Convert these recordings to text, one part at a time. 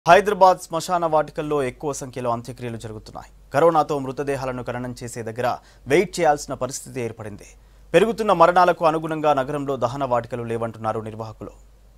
హైదరాబాద్ శ్మశాన వాటికల్లో ఎక్కువ సంఖ్యలో అంత్యక్రియలు జరుగుతున్నాయి కరోనాతో మృతదేహాలను ఖననం చేసే దగ్గర వెయిట్ చేయాల్సిన పరిస్థితి ఏర్పడింది పెరుగుతున్న మరణాలకు అనుగుణంగా నగరంలో దహన వాటికలు లేవంటున్నారు నిర్వాహకులు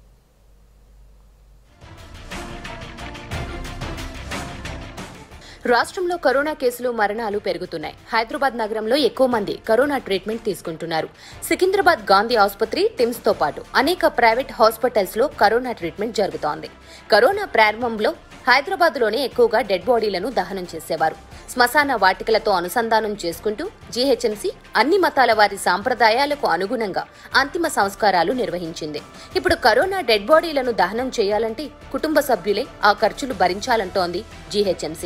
రాష్ట్రంలో కరోనా కేసులు మరణాలు పెరుగుతున్నాయి హైదరాబాద్ నగరంలో ఎక్కువ మంది కరోనా ట్రీట్మెంట్ తీసుకుంటున్నారు సికింద్రాబాద్ గాంధీ ఆసుపత్రి టిమ్స్ తో పాటు అనేక ప్రైవేట్ హాస్పిటల్స్ లో కరోనా ట్రీట్మెంట్ జరుగుతోంది కరోనా ప్రారంభంలో హైదరాబాద్ లోనే ఎక్కువగా డెడ్ బాడీలను దహనం చేసేవారు శ్మశాన వాటికలతో అనుసంధానం చేసుకుంటూ జీహెచ్ఎంసీ అన్ని మతాల వారి సాంప్రదాయాలకు అనుగుణంగా అంతిమ సంస్కారాలు నిర్వహించింది ఇప్పుడు కరోనా డెడ్ బాడీలను దహనం చేయాలంటే కుటుంబ సభ్యులే ఆ ఖర్చులు భరించాలంటోంది జీహెచ్ఎంసీ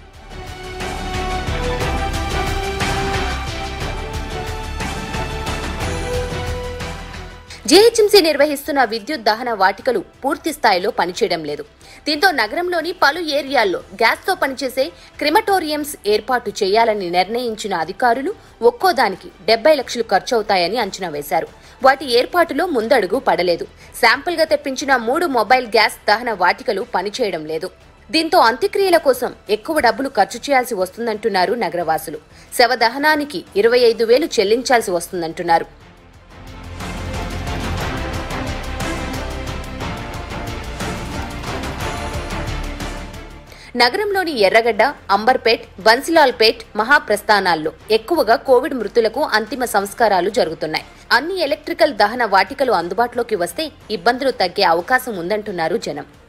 జీహెచ్ఎంసీ నిర్వహిస్తున్న విద్యుత్ దహన వాటికలు పూర్తి స్థాయిలో పనిచేయడం లేదు దీంతో నగరంలోని పలు ఏరియాల్లో గ్యాస్తో పనిచేసే క్రిమటోరియంస్ ఏర్పాటు చేయాలని నిర్ణయించిన అధికారులు ఒక్కోదానికి డెబ్బై లక్షలు ఖర్చవుతాయని అంచనా వేశారు వాటి ఏర్పాటులో ముందడుగు పడలేదు శాంపుల్గా తెప్పించిన మూడు మొబైల్ గ్యాస్ దహన వాటికలు పనిచేయడం లేదు దీంతో అంత్యక్రియల కోసం ఎక్కువ డబ్బులు ఖర్చు చేయాల్సి వస్తుందంటున్నారు నగరవాసులు శవ దహనానికి ఇరవై ఐదు వేలు చెల్లించాల్సి వస్తుందంటున్నారు నగరంలోని ఎర్రగడ్డ అంబర్పేట్ బన్సిలాల్పేట్ మహాప్రస్థానాల్లో ఎక్కువగా కోవిడ్ మృతులకు అంతిమ సంస్కారాలు జరుగుతున్నాయి అన్ని ఎలక్ట్రికల్ దహన వాటికలు అందుబాటులోకి వస్తే ఇబ్బందులు తగ్గే అవకాశం ఉందంటున్నారు జనం